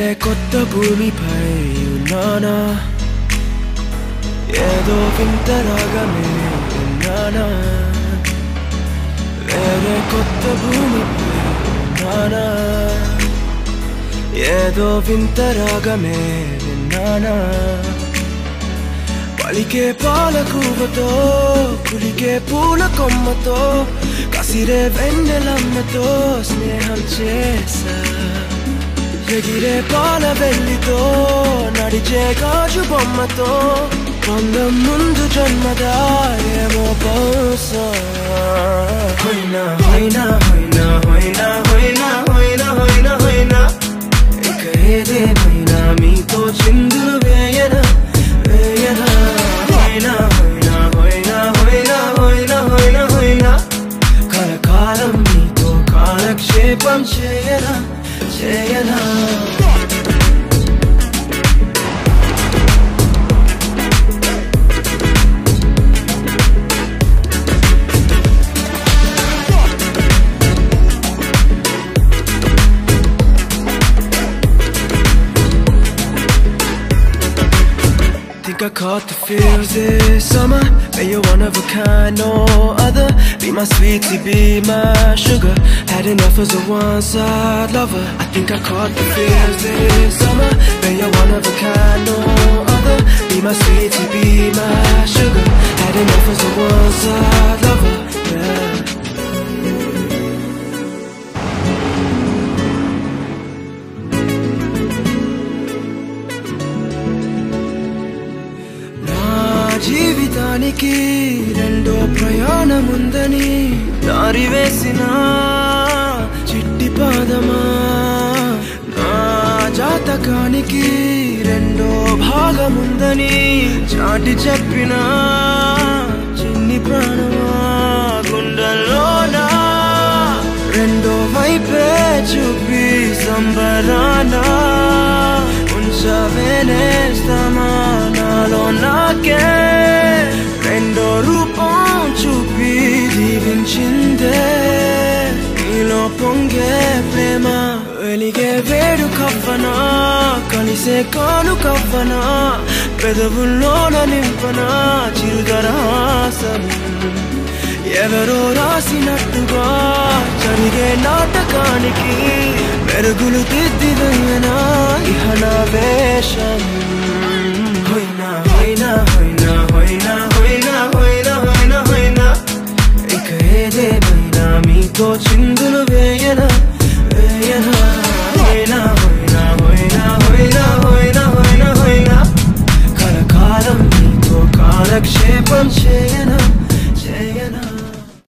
వేరే కొత్త భూమిపై ఉన్నానా ఏదో వింత రాగమే విన్నానా వేరే కొత్త భూమిపై ఉన్నానా ఏదో వింత రాగమే విన్నానా పలికే పాల కూవతో కులికే పూల కొమ్మతో కసిరే వెన్నెలమ్మతో స్నేహం చేసా ఎగిరే పాల వెళ్ళితో నడిచే గాజు బొమ్మతో పొందం ముందు జన్మదా ఏమో బహుశా హోయినా హోయినా హోయినా హోయినా హోయినా హోయినా హోయినా హోయినా ఇక ఏదేమైనా మీతో చిందులు వేయనా వేయనా హోయినా హోయినా హోయినా హోయినా హోయినా హోయినా హోయినా కలకాలం మీతో కాలక్షేపం చేయనా చేయనా Think I caught the feels this summer Man, you're one of a kind, no other Be my sweetie, be my sugar Had enough as a one-side lover I think I caught the feels this summer Man, you're one of a kind, no other Be my sweetie, be my sugar Had enough as a one-side lover Yeah నా జీవితానికి రెండో ప్రయాణముందని దారి వేసిన చిట్టి పాదమా నా జాతకానికి రెండో భాగముందని చాటి చెప్పిన చిన్ని ప్రాణమా గుండెల్లోనా రెండో వైపే చూపి సంబరానా ఉంచవేనేస్తామా నాలో నాకే రెండో రూపం చూపి దీవించిందే నీలో పొంగే ప్రేమ వెలిగే వేడు కవ్వనా కలిసే కాను కవ్వనా పెదవుల్లోన నింపనా చిరుదరాసం ఎవరో రాసినట్టుగా జరిగే నాటకానికి మెరుగులు దిద్దిదైనా ఇహ నా వేషం హోయినా హోయినా హోయినా హోయినా హోయినా హోయినా హోయినా హోయినా ఇక ఏదేమైనా మీతో చిందులు వేయనా